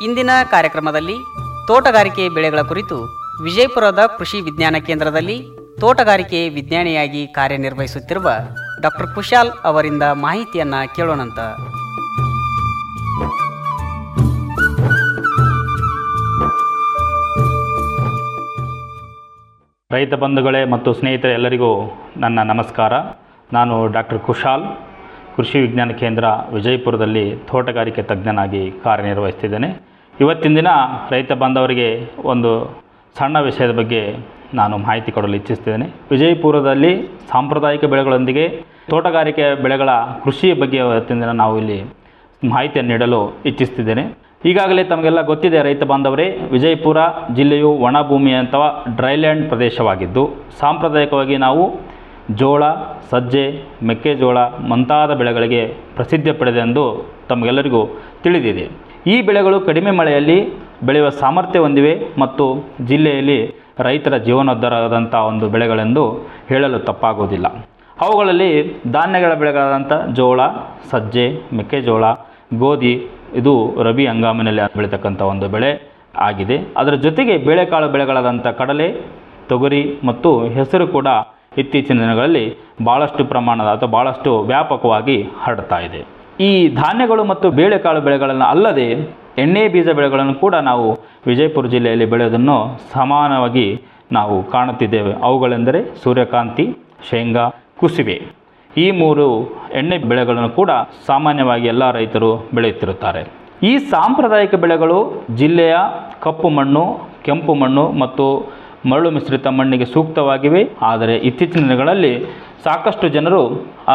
ಇಂದಿನ ಕಾರ್ಯಕ್ರಮದಲ್ಲಿ ತೋಟಗಾರಿಕೆ ಬೆಳೆಗಳ ಕುರಿತು ವಿಜಯಪುರದ ಕೃಷಿ ವಿಜ್ಞಾನ ಕೇಂದ್ರದಲ್ಲಿ ತೋಟಗಾರಿಕೆ ವಿಜ್ಞಾನಿಯಾಗಿ ಕಾರ್ಯನಿರ್ವಹಿಸುತ್ತಿರುವ ಡಾಕ್ಟರ್ ಕುಶಾಲ್ ಅವರಿಂದ ಮಾಹಿತಿಯನ್ನ ಕೇಳೋಣಂತ ರೈತ ಬಂಧುಗಳೇ ಮತ್ತು ಸ್ನೇಹಿತರೆ ಎಲ್ಲರಿಗೂ ನನ್ನ ನಮಸ್ಕಾರ ನಾನು ಡಾಕ್ಟರ್ ಕುಶಾಲ್ ಕೃಷಿ ವಿಜ್ಞಾನ ಕೇಂದ್ರ ವಿಜಯಪುರದಲ್ಲಿ ತೋಟಗಾರಿಕೆ ತಜ್ಞನಾಗಿ ಕಾರ್ಯನಿರ್ವಹಿಸ್ತಿದ್ದೇನೆ ಇವತ್ತಿನ ದಿನ ರೈತ ಬಾಂಧವರಿಗೆ ಒಂದು ಸಣ್ಣ ವಿಷಯದ ಬಗ್ಗೆ ನಾನು ಮಾಹಿತಿ ಕೊಡಲು ಇಚ್ಛಿಸ್ತೇನೆ ವಿಜಯಪುರದಲ್ಲಿ ಸಾಂಪ್ರದಾಯಿಕ ಬೆಳೆಗಳೊಂದಿಗೆ ತೋಟಗಾರಿಕೆ ಬೆಳೆಗಳ ಕೃಷಿಯ ಬಗ್ಗೆ ಇವತ್ತಿನ ದಿನ ನಾವು ಇಲ್ಲಿ ಮಾಹಿತಿಯನ್ನು ನೀಡಲು ಇಚ್ಛಿಸ್ತಿದ್ದೇನೆ ಈಗಾಗಲೇ ತಮಗೆಲ್ಲ ಗೊತ್ತಿದೆ ರೈತ ಬಾಂಧವರೇ ವಿಜಯಪುರ ಜಿಲ್ಲೆಯು ಒಣಭೂಮಿ ಅಥವಾ ಡ್ರೈಲ್ಯಾಂಡ್ ಪ್ರದೇಶವಾಗಿದ್ದು ಸಾಂಪ್ರದಾಯಿಕವಾಗಿ ನಾವು ಜೋಳ ಸಜ್ಜೆ ಮೆಕ್ಕೆಜೋಳ ಮುಂತಾದ ಬೆಳೆಗಳಿಗೆ ಪ್ರಸಿದ್ಧಿ ಪಡೆದೆ ಎಂದು ತಮಗೆಲ್ಲರಿಗೂ ತಿಳಿದಿದೆ ಈ ಬೆಳೆಗಳು ಕಡಿಮೆ ಮಳೆಯಲ್ಲಿ ಬೆಳೆಯುವ ಸಾಮರ್ಥ್ಯ ಹೊಂದಿವೆ ಮತ್ತು ಜಿಲ್ಲೆಯಲ್ಲಿ ರೈತರ ಜೀವನೋದ್ಧಾರವಾದಂಥ ಒಂದು ಬೆಳೆಗಳೆಂದು ಹೇಳಲು ತಪ್ಪಾಗುವುದಿಲ್ಲ ಅವುಗಳಲ್ಲಿ ಧಾನ್ಯಗಳ ಬೆಳೆಗಳಾದಂಥ ಜೋಳ ಸಜ್ಜೆ ಮೆಕ್ಕೆಜೋಳ ಗೋಧಿ ಇದು ರಬಿ ಹಂಗಾಮಿನಲ್ಲಿ ಬೆಳೀತಕ್ಕಂಥ ಒಂದು ಬೆಳೆ ಆಗಿದೆ ಅದರ ಜೊತೆಗೆ ಬೇಳೆಕಾಳು ಬೆಳೆಗಳಾದಂಥ ಕಡಲೆ ತೊಗರಿ ಮತ್ತು ಹೆಸರು ಕೂಡ ಇತ್ತೀಚಿನ ದಿನಗಳಲ್ಲಿ ಭಾಳಷ್ಟು ಪ್ರಮಾಣದ ಅಥವಾ ಭಾಳಷ್ಟು ವ್ಯಾಪಕವಾಗಿ ಹರಡ್ತಾ ಇದೆ ಈ ಧಾನ್ಯಗಳು ಮತ್ತು ಬೇಳೆಕಾಳು ಬೆಳೆಗಳನ್ನು ಅಲ್ಲದೆ ಎಣ್ಣೆ ಬೀಜ ಬೆಳೆಗಳನ್ನು ಕೂಡ ನಾವು ವಿಜಯಪುರ ಜಿಲ್ಲೆಯಲ್ಲಿ ಬೆಳೆಯೋದನ್ನು ಸಮಾನವಾಗಿ ನಾವು ಕಾಣುತ್ತಿದ್ದೇವೆ ಅವುಗಳೆಂದರೆ ಸೂರ್ಯಕಾಂತಿ ಶೇಂಗಾ ಕುಸುಬೆ ಈ ಮೂರು ಎಣ್ಣೆ ಬೆಳೆಗಳನ್ನು ಕೂಡ ಸಾಮಾನ್ಯವಾಗಿ ಎಲ್ಲ ರೈತರು ಬೆಳೆಯುತ್ತಿರುತ್ತಾರೆ ಈ ಸಾಂಪ್ರದಾಯಿಕ ಬೆಳೆಗಳು ಜಿಲ್ಲೆಯ ಕಪ್ಪು ಮಣ್ಣು ಕೆಂಪು ಮಣ್ಣು ಮತ್ತು ಮರಳು ಮಿಶ್ರಿತ ಮಣ್ಣಿಗೆ ಸೂಕ್ತವಾಗಿವೆ ಆದರೆ ಇತ್ತೀಚಿನ ದಿನಗಳಲ್ಲಿ ಸಾಕಷ್ಟು ಜನರು ಆ